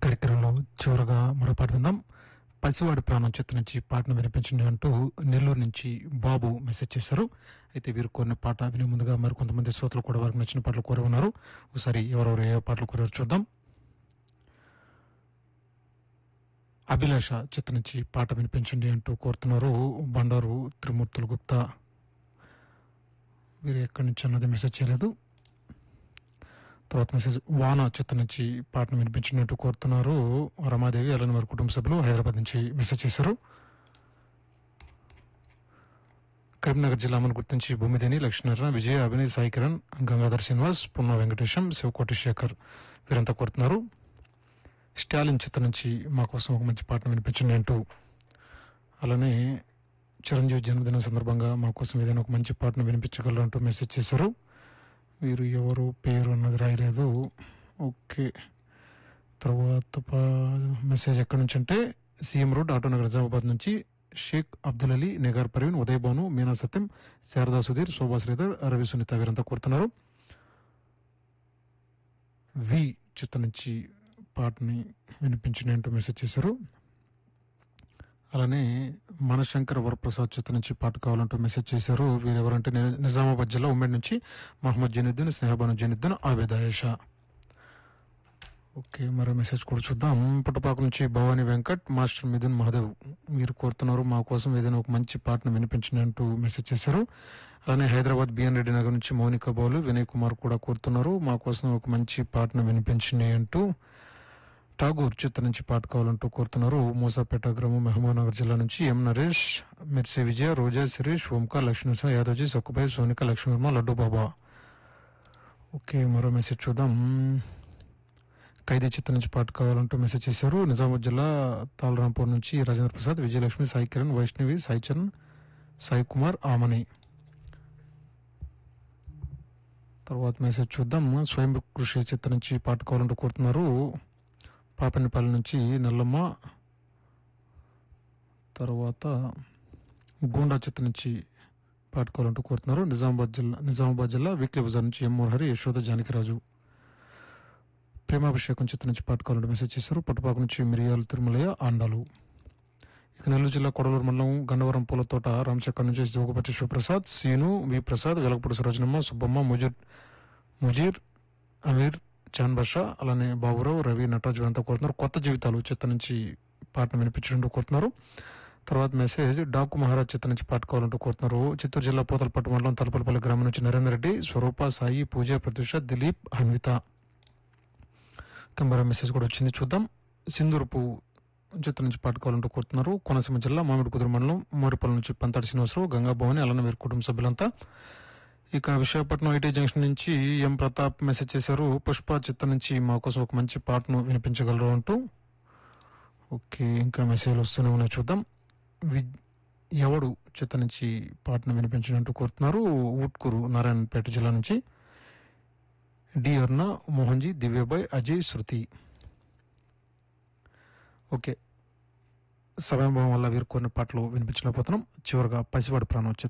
కార్యక్రమంలో చివరగా మరో పాట విందాం పసివాడి ప్రాణం చిత్ర నుంచి పాటను వినిపించండి అంటూ నెల్లూరు నుంచి బాబు మెసేజ్ చేశారు అయితే వీరు కోరిన పాట వినే ముందుగా మరికొంతమంది శ్రోతలు కూడా వారికి నచ్చిన పాటలు కోరి ఉన్నారు ఒకసారి ఎవరెవరు ఏ పాటలు కోరారు చూద్దాం అభిలాష చిత్ర నుంచి పాట వినిపించండి అంటూ కోరుతున్నారు బండారు త్రిమూర్తులు గుప్తా వీరు ఎక్కడి నుంచి అన్నది మెసేజ్ చేయలేదు తర్వాత మెసేజ్ వాన చిత్త నుంచి పాటను వినిపించినట్టు కోరుతున్నారు రమాదేవి అలానే వారి కుటుంబ సభ్యులు హైదరాబాద్ నుంచి మెసేజ్ చేశారు కరీంనగర్ జిల్లాను గుర్తించి భూమిదేని లక్ష్మీనారాయణ విజయ అభినయ్ సాయి కిరణ్ గంగాధర్ శ్రీనివాస్ పున్న వెంకటేశం శివకోటి శేఖర్ వీరంతా కోరుతున్నారు స్టాలిన్ చిత్ర నుంచి మా కోసం ఒక మంచి పాటను వినిపించండి అంటూ అలానే చిరంజీవి జన్మదినం సందర్భంగా మా కోసం ఏదైనా ఒక మంచి పాటను వినిపించగలరు అంటూ మెసేజ్ చేశారు వీరు ఎవరు పేరు అన్నది రాయలేదు ఓకే తర్వాత పా- మెసేజ్ ఎక్కడి నుంచి అంటే సీఎం రోడ్ ఆటోనగర్ నిజామాబాద్ నుంచి షేక్ అబ్దుల్ అలీ నిగార్ పర్వీన్ ఉదయ్ భాను మీనా సత్యం శారదా సుధీర్ శోభా శ్రీధర్ రవి సునీత వీరంతా కోరుతున్నారు వి చిత్త నుంచి పాటని వినిపించండి అంటూ మెసేజ్ చేశారు అలానే మనశంకర్ వరప్రసాద్ చిత్ర నుంచి పాట కావాలంటూ మెసేజ్ చేశారు వీరు ఎవరంటే ని- నిజామాబాద్ జిల్లా ఉమ్మడి నుంచి మహమ్మద్ జనీద్దీన్ స్నేహబాను జనీద్దీన్ ఆబేద్ ఆయేషా ఓకే మరో మెసేజ్ కూడా చూద్దాం పుట్టపాక నుంచి భవానీ వెంకట్ మాస్టర్ మిథున్ మహాదేవ్ మీరు కోరుతున్నారు మా కోసం ఏదైనా ఒక మంచి పాటను వినిపించండి అంటూ మెసేజ్ చేశారు అలానే హైదరాబాద్ బిఎన్ రెడ్డి నగర్ నుంచి మౌనిక బౌలు వినయ్ కుమార్ కూడా కోరుతున్నారు మా కోసం ఒక మంచి పాటను వినిపించండి అంటూ ఠాగూర్ చిత్ర నుంచి పాట కావాలంటూ కోరుతున్నారు మూసాపేట గ్రామం మహబూబ్నగర్ జిల్లా నుంచి ఎం నరేష్ మిర్సి విజయ రోజా శిరీష్ ఓంకార్ లక్ష్మీనరసింహ యాదవ్జీ సక్కుబాయి సోనిక లక్ష్మీవర్మ లడ్డు బాబా ఓకే మరో మెసేజ్ చూద్దాం ఖైదీ చిత్ర నుంచి పాట కావాలంటూ మెసేజ్ చేశారు నిజామాబాద్ జిల్లా తాలరాంపూర్ నుంచి రాజేంద్ర ప్రసాద్ విజయలక్ష్మి సాయి కిరణ్ వైష్ణవి సాయి చరణ్ సాయి కుమార్ ఆమని తర్వాత మెసేజ్ చూద్దాం స్వయం కృషి చిత్ర నుంచి పాట కావాలంటూ కోరుతున్నారు పాపనిపల్లి నుంచి నల్లమ్మ తర్వాత గూండా చిత్ర నుంచి పాటుకోవాలంటూ కోరుతున్నారు నిజామాబాద్ జిల్లా నిజామాబాద్ జిల్లా వీక్లీ బజార్ నుంచి ఎం మురహరి యశోద జానకిరాజు ప్రేమాభిషేకం చిత్ర నుంచి పాటుకోవాలంటూ మెసేజ్ చేశారు పట్టుపాక నుంచి మిరియాలు తిరుమలయ్య ఆండాలు ఇక నెల్లూరు జిల్లా కొడలూరు మండలం గండవరం పూలతోట రామచక్కర్ నుంచి జోగుపతి శివప్రసాద్ సీను వి ప్రసాద్ వెలగపూడి సరోజనమ్మ సుబ్బమ్మ ముజీర్ ముజీర్ అమీర్ చాన్ బాషా అలానే బాబురావు రవి నటరాజు వీరంతా కోరుతున్నారు కొత్త జీవితాలు చిత్త నుంచి పాటను వినిపించడం కోరుతున్నారు తర్వాత మెసేజ్ డాకు మహారాజ్ చిత్త నుంచి పాట కావాలంటూ కోరుతున్నారు చిత్తూరు జిల్లా పోతలపట్టు మండలం తలపల్లిపల్లి గ్రామం నుంచి నరేందర్ రెడ్డి స్వరూప సాయి పూజ ప్రత్యూష దిలీప్ అన్విత కెమెరా మెసేజ్ కూడా వచ్చింది చూద్దాం సింధూరుపు చిత్ర నుంచి పాట కావాలంటూ కోరుతున్నారు కోనసీమ జిల్లా మామిడి కుదురు మండలం మోరిపల్లి నుంచి పంతాడి శ్రీనివాసరావు గంగా భవని అలానే వీరి కుటుంబ సభ్యులంతా ఇక విశాఖపట్నం ఐటీ జంక్షన్ నుంచి ఎం ప్రతాప్ మెసేజ్ చేశారు పుష్ప చిత్త నుంచి మా కోసం ఒక మంచి పాటను వినిపించగలరు అంటూ ఓకే ఇంకా మెసేజ్లు వస్తూనే ఉన్నాయి చూద్దాం వి ఎవడు చిత్త నుంచి పాటను వినిపించినట్టు కోరుతున్నారు ఊట్కూరు నారాయణపేట జిల్లా నుంచి డి అర్ణ మోహన్జీ దివ్యబాయ్ అజయ్ శృతి ఓకే సమయం వల్ల వీరు కొన్ని పాటలు వినిపించలేకపోతున్నాం చివరిగా పసివాడి ప్రాణం చిత్రం